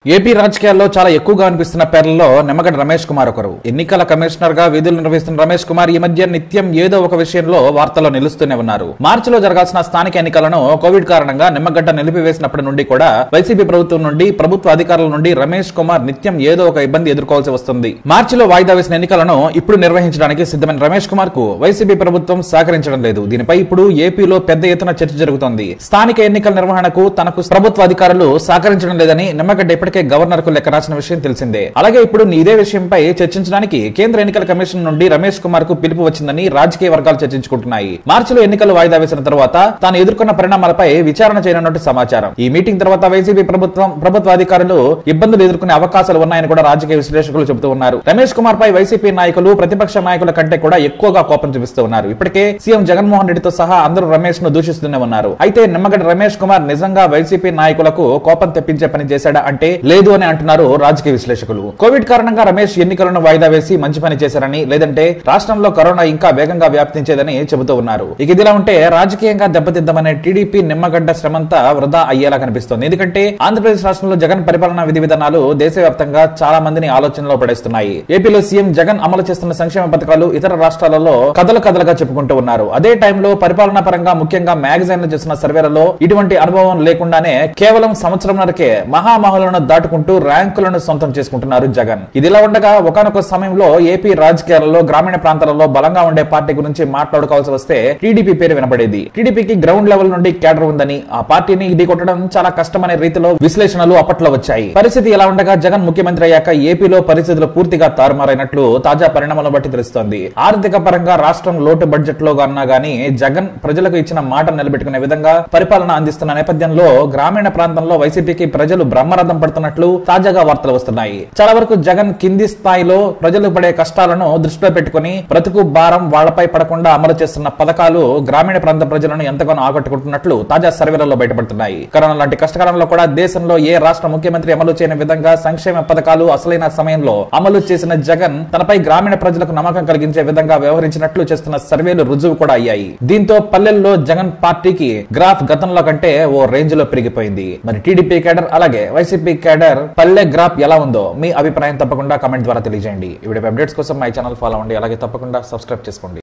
AP రాజకీయాల్లో చాలా ఎక్కువగా అనిపిస్తున్న పేర్లలో నిమ్మగడ్డ రమేష్ కుమార్ ఒకరు ఎన్నికల కమిషనర్ గా విధులు నిర్వహిస్తున్న రమేష్ కుమార్ ఈ మధ్య నిత్యం ఏదో ఒక విషయంలో వార్తల్లో నిలుస్తూనే ఉన్నారు మార్చిలో జరగాల్సిన స్థానిక ఎన్నికలను కోవిడ్ కారణంగా నిమ్మగడ్డ నిలిపివేసినప్పటి నుండి కూడా వైసీపీ ప్రభుత్వం నుండి ప్రభుత్వ అధికారుల నుండి రమేష్ కుమార్ నిత్యం ఏదో ఒక ఇబ్బంది ఎదుర్కోవాల్సి వస్తుంది మార్చిలో వాయిదా వేసిన ఎన్నికలను ఇప్పుడు నిర్వహించడానికి సిద్ధమైన రమేష్ కుమార్ కు వైసీపీ ప్రభుత్వం సహకరించడం లేదు దీనిపై ఇప్పుడు ఏపీలో పెద్ద ఎత్తున చర్చ జరుగుతోంది స్థానిక ఎన్నికల నిర్వహణకు తనకు ప్రభుత్వ అధికారులు సహకరించడం లేదని నిమ్మగడ్డ ఇప్పటికే గవర్నర్ కు లెక్క రాసిన విషయం తెలిసిందే అలాగే ఇప్పుడు ఇదే విషయంపై చర్చించడానికి కేంద్ర ఎన్నికల కమిషన్ నుండి రమేష్ కుమార్ కు పిలుపు వచ్చిందని రాజకీయ వర్గాలు చర్చించుకుంటున్నాయి మార్చిలో ఎన్నికలు వాయిదా వేసిన తర్వాత తాను ఎదుర్కొన్న పరిణామాలపై విచారణ చేయనున్నట్టు సమాచారం ఈ మీటింగ్ తర్వాత వైసీపీ ప్రభుత్వం ప్రభుత్వ అధికారులు ఇబ్బందులు ఎదుర్కొనే అవకాశాలు ఉన్నాయని కూడా రాజకీయ విశ్లేషకులు చెబుతూ ఉన్నారు రమేష్ కుమార్ పై వైసీపీ నాయకులు ప్రతిపక్ష నాయకుల కంటే కూడా ఎక్కువగా కోపం చూపిస్తూ ఉన్నారు ఇప్పటికే సీఎం జగన్మోహన్ రెడ్డితో సహా అందరూ రమేష్ ను దూషిస్తూనే ఉన్నారు అయితే నిమ్మగడ్డ రమేష్ కుమార్ నిజంగా వైసీపీ నాయకులకు కోపం తెప్పించే పని చేశాడా అంటే లేదు అని అంటున్నారు రాజకీయ విశ్లేషకులు కోవిడ్ కారణంగా రమేష్ ఎన్నికలను వాయిదా వేసి మంచి పని చేశారని లేదంటే రాష్ట్రంలో కరోనా ఇంకా వేగంగా వ్యాప్తించేదని చెబుతూ ఉన్నారు ఇక ఇదిలా ఉంటే రాజకీయంగా దెబ్బతిద్దామనే టీడీపీ నిమ్మగడ్డ శ్రమంతా వృధా అయ్యేలా కనిపిస్తోంది ఎందుకంటే ఆంధ్రప్రదేశ్ రాష్ట్రంలో జగన్ పరిపాలనా విధి విధానాలు దేశవ్యాప్తంగా చాలా మందిని ఆలోచనలో పడేస్తున్నాయి ఏపీలో సీఎం జగన్ అమలు చేస్తున్న సంక్షేమ పథకాలు ఇతర రాష్ట్రాలలో కథలు కథలుగా చెప్పుకుంటూ ఉన్నారు అదే టైంలో పరిపాలనా పరంగా ముఖ్యంగా మ్యాగజైన్లు చేసిన సర్వేలలో ఇటువంటి అనుభవం లేకుండానే కేవలం సంవత్సరంన్నరకే మహామహులను దాటుకుంటూ ర్యాంకులను సొంతం చేసుకుంటున్నారు జగన్ ఇదిలా ఉండగా ఒకనొక సమయంలో ఏపీ రాజకీయాలలో గ్రామీణ ప్రాంతాలలో బలంగా ఉండే పార్టీ గురించి మాట్లాడుకోవాల్సి వస్తే టీడీపీ పేరు వినపడేది టీడీపీకి గ్రౌండ్ లెవెల్ నుండి కేడర్ ఉందని ఆ పార్టీని ఇది కొట్టడం చాలా కష్టమనే రీతిలో విశ్లేషణలు అప్పట్లో వచ్చాయి పరిస్థితి ఎలా ఉండగా జగన్ ముఖ్యమంత్రి అయ్యాక ఏపీలో పరిస్థితులు పూర్తిగా తారుమారైనట్లు తాజా పరిణామాలను బట్టి తెలుస్తోంది ఆర్థిక పరంగా రాష్ట్రం లోటు బడ్జెట్ లో అన్నా గానీ జగన్ ప్రజలకు ఇచ్చిన మాట నిలబెట్టుకునే విధంగా పరిపాలన అందిస్తున్న నేపథ్యంలో గ్రామీణ ప్రాంతంలో వైసీపీకి ప్రజలు బ్రహ్మరథం పడుతున్నట్లు తాజాగా వార్తలు వస్తున్నాయి చాలా వరకు జగన్ కింది స్థాయిలో ప్రజలు పడే కష్టాలను దృష్టిలో పెట్టుకుని బ్రతుకు భారం వాళ్లపై పడకుండా అమలు చేస్తున్న పథకాలు గ్రామీణ ప్రాంత ప్రజలను ఎంతగానో ఆకట్టుకుంటున్నట్లు తాజా సర్వేలలో బయటపడుతున్నాయి కరోనా లాంటి కష్టకాలంలో కూడా దేశంలో ఏ రాష్ట్ర ముఖ్యమంత్రి అమలు చేయని విధంగా సంక్షేమ పథకాలు అసలైన సమయంలో అమలు చేసిన జగన్ తనపై గ్రామీణ ప్రజలకు నమ్మకం కలిగించే విధంగా వ్యవహరించినట్లు చేస్తున్న సర్వేలు రుజువు కూడా అయ్యాయి దీంతో పల్లెల్లో జగన్ పార్టీకి గ్రాఫ్ గతంలో కంటే ఓ రేంజ్ లో పెరిగిపోయింది మరి టీడీపీ కేడర్ అలాగే వైసీపీ కేడర్ పల్లె గ్రాఫ్ ఎలా ఉందో మీ అభిప్రాయం తప్పకుండా కమెంట్ ద్వారా తెలియజేయండి ఈ వీడియో అప్డేట్స్ కోసం మై ఛానల్ ఫాలో అవ్వండి అలాగే తప్పకుండా సబ్స్క్రైబ్ చేసుకోండి